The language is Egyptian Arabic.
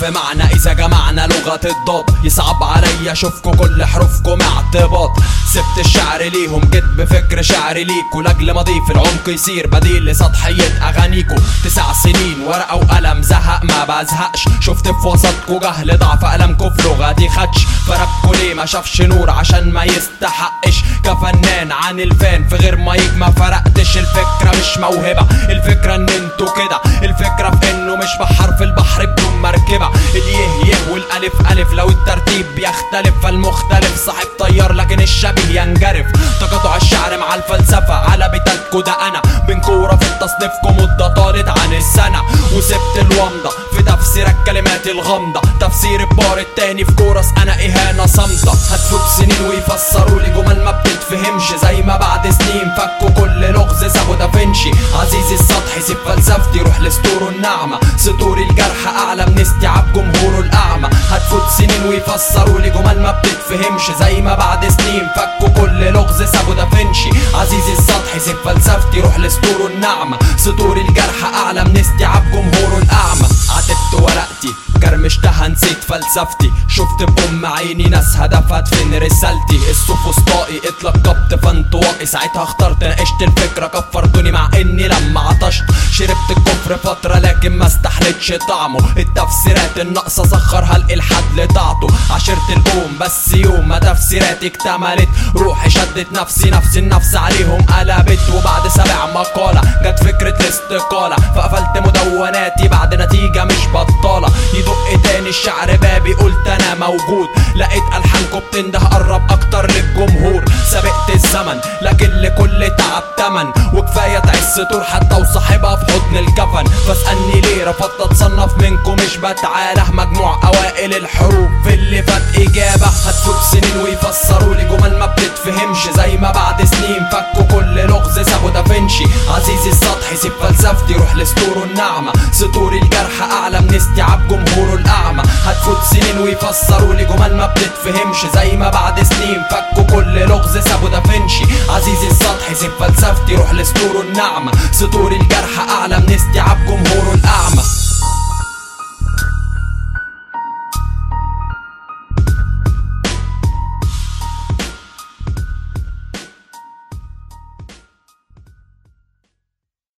في معنى اذا جمعنا لغة الضاد يصعب عليا اشوفكوا كل حروفكم اعتباط سبت الشعر ليهم جيت بفكر شعري ليكوا لاجل ما اضيف العمق يصير بديل لسطحية اغانيكوا تسع سنين ورقة وقلم زهق ما بزهقش شفت في وسطكوا جهل ضعف قلمكوا في لغتي خدش فرقكوا ليه ما شافش نور عشان ما يستحقش كفنان عن الفان في غير مايك ما فرقتش الفكرة مش موهبة الفكرة ان انتوا كده الفكرة في انه مش بحر في البحر بدون مركبة اليه يه والالف الف لو الترتيب بيختلف فالمختلف صاحب طيار لكن الشبيه ينجرف تقاطع الشعر مع الفلسفة على بتاعتكوا ده انا بين كورة في تصنيفكم مدة طالت عن السنة وسبت الومضة في تفسير الكلمات الغامضة تفسير البار التاني في كورس انا اهانة صامتة هتفوت سنين ويفسروا لي جمل ما بتتفهمش زي ما بعد سنين فكوا كل لغز سابوا دافنشي عزيزي السطحي سيب فلسفتي روح لسطوره الناعمة سطوري الجرح اعلى من استيعاب جمهوره الاعمى هتفوت سنين ويفسروا لي جمل ما بتتفهمش زي ما بعد سنين فكوا كل لغز سابوا دافنشي عزيزي السطحي سيب فلسفتي روح لسطوره الناعمة سطوري الجرح اعلى من استيعاب جمهوره الاعمى عتبت ورقتي كرمشتها نسيت فلسفتي شفت بأم عيني ناس هدفت فين رسالتي السوفسطائي اتلقبت فانطوائي ساعتها اخترت ناقشت الفكرة كفرتوني مع اني لما عطشت شربت الكفر فترة لكن ما استحلتش طعمه التفسيرات الناقصة سخرها الالحاد لطاعته عشرت القوم بس يوم ما تفسيراتي اكتملت روحي شدت نفسي نفس النفس عليهم قلبت وبعد سبع مقالة جت فكرة الاستقالة فقفلت مدوناتي بعد نتيجة مش بطالة يدق تاني الشعر بابي قلت انا موجود لقيت الحانكم بتنده قرب اكتر للجمهور سبقت الزمن لكن لكل تعب تمن وكفايه تعس طول حتى وصاحبها في حضن الكفن فاسالني ليه رفضت اتصنف منكم مش بتعاله مجموع اوائل الحروف في اللي فات اجابه هتفوت سنين ويفسروا لي جمل ما بتتفهمش زي ما بعد سنين فكوا كل لغز سابوا دافنشي عزيزي السطحي سيب فلسفتي روح لسطوره الناعمه سطوري الجرح اعلى من استيعاب جمهوره الاعمى هتفوت سنين ويفسروا لي جمل ما بتتفهمش زي ما بعد سنين فكوا كل لغز سابوا دافنشي عزيزي السطحي سيب فلسفتي روح لسطوره الناعمه سطوري الجرح اعلى من استيعاب